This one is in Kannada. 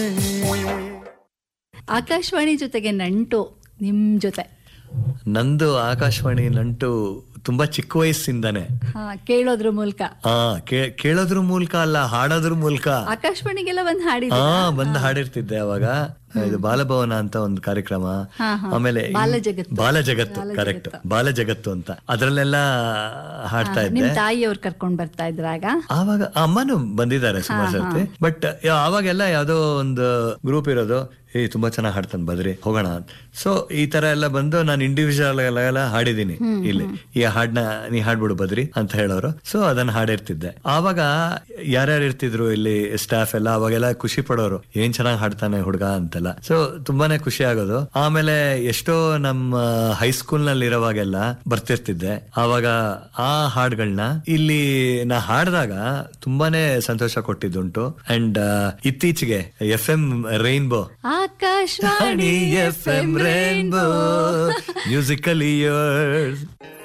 ಆಕಾಶವಾಣಿ ಜೊತೆಗೆ ನಂಟು ನಿಮ್ ಜೊತೆ ನಂದು ಆಕಾಶವಾಣಿ ನಂಟು ತುಂಬಾ ಚಿಕ್ಕ ವಯಸ್ಸಿಂದಾನೆ ಹಾ ಕೇಳೋದ್ರ ಮೂಲಕ ಆ ಕೇ- ಕೇಳೋದ್ರ ಮೂಲಕ ಅಲ್ಲ ಹಾಡೋದ್ರ ಮೂಲಕ ಆಕಾಶವಾಣಿಗೆಲ್ಲ ಒಂದ್ ಹಾಡಿದ ಹಾ ಬಂದು ಹಾಡಿರ್ತಿದ್ದೆ ಅವಾಗ ಇದು ಬಾಲಭವನ ಅಂತ ಒಂದು ಕಾರ್ಯಕ್ರಮ ಹಾ, ಹಾ. ಆಮೇಲೆ ಇನ್- ಬಾಲಜಗತ್ತು. ಬಾಲಜಗತ್ತು ಕರೆಕ್ಟ್ ಬಾಲಜಗತ್ತು ಅಂತ ಅದ್ರಲ್ಲೆಲ್ಲ ಹಾಡ್ತಾ ನಿಮ್ ಇದ್ದೆ ತಾಯಿಯವ್ರು ಕರ್ಕೊಂಡ್ ಬರ್ತಾ ಇದ್ರಾಗ ಆವಾಗ ಅಮ್ಮನು ಬಂದಿದ್ದಾರೆ ಸುಮಾರು ಸರ್ತಿ ಬಟ್ ಅವಾಗೆಲ್ಲ ಯಾವ್ದೋ ಒಂದು ಗ್ರೂಪ್ ಇರೋದು ಏ ತುಂಬಾ ಚೆನ್ನಾಗಿ ಹಾಡ್ತಾನೆ ಬದ್ರಿ ಹೋಗೋಣ ಸೊ ಈ ತರ ಎಲ್ಲ ಬಂದು ನಾನು ಇಂಡಿವಿಜುವಲ್ ಎಲ್ಲ ಹಾಡಿದೀನಿ ಇಲ್ಲಿ ಈ ಹಾಡ್ನ ನೀ ಹಾಡ್ಬಿಡು ಬದ್ರಿ ಅಂತ ಹೇಳೋರು ಸೊ ಅದನ್ನ ಹಾಡಿರ್ತಿದ್ದೆ ಆವಾಗ ಯಾರ್ಯಾರು ಇರ್ತಿದ್ರು ಇಲ್ಲಿ ಸ್ಟಾಫ್ ಎಲ್ಲ ಅವಾಗೆಲ್ಲ ಖುಷಿ ಪಡೋರು ಏನ್ ಚೆನ್ನಾಗಿ ಹಾಡ್ತಾನೆ ಹುಡುಗ ಅಂತೆಲ್ಲ ಸೊ ತುಂಬಾನೇ ಖುಷಿ ಆಗೋದು ಆಮೇಲೆ ಎಷ್ಟೋ ನಮ್ಮ ಹೈಸ್ಕೂಲ್ ನಲ್ಲಿ ಇರೋವಾಗೆಲ್ಲ ಬರ್ತಿರ್ತಿದ್ದೆ ಆವಾಗ ಆ ಹಾಡ್ಗಳನ್ನ ಇಲ್ಲಿ ನಾ ಹಾಡಿದಾಗ ತುಂಬಾನೇ ಸಂತೋಷ ಕೊಟ್ಟಿದ್ದುಂಟು ಅಂಡ್ ಇತ್ತೀಚೆಗೆ F M rainbow Akashvani F M rainbow musical years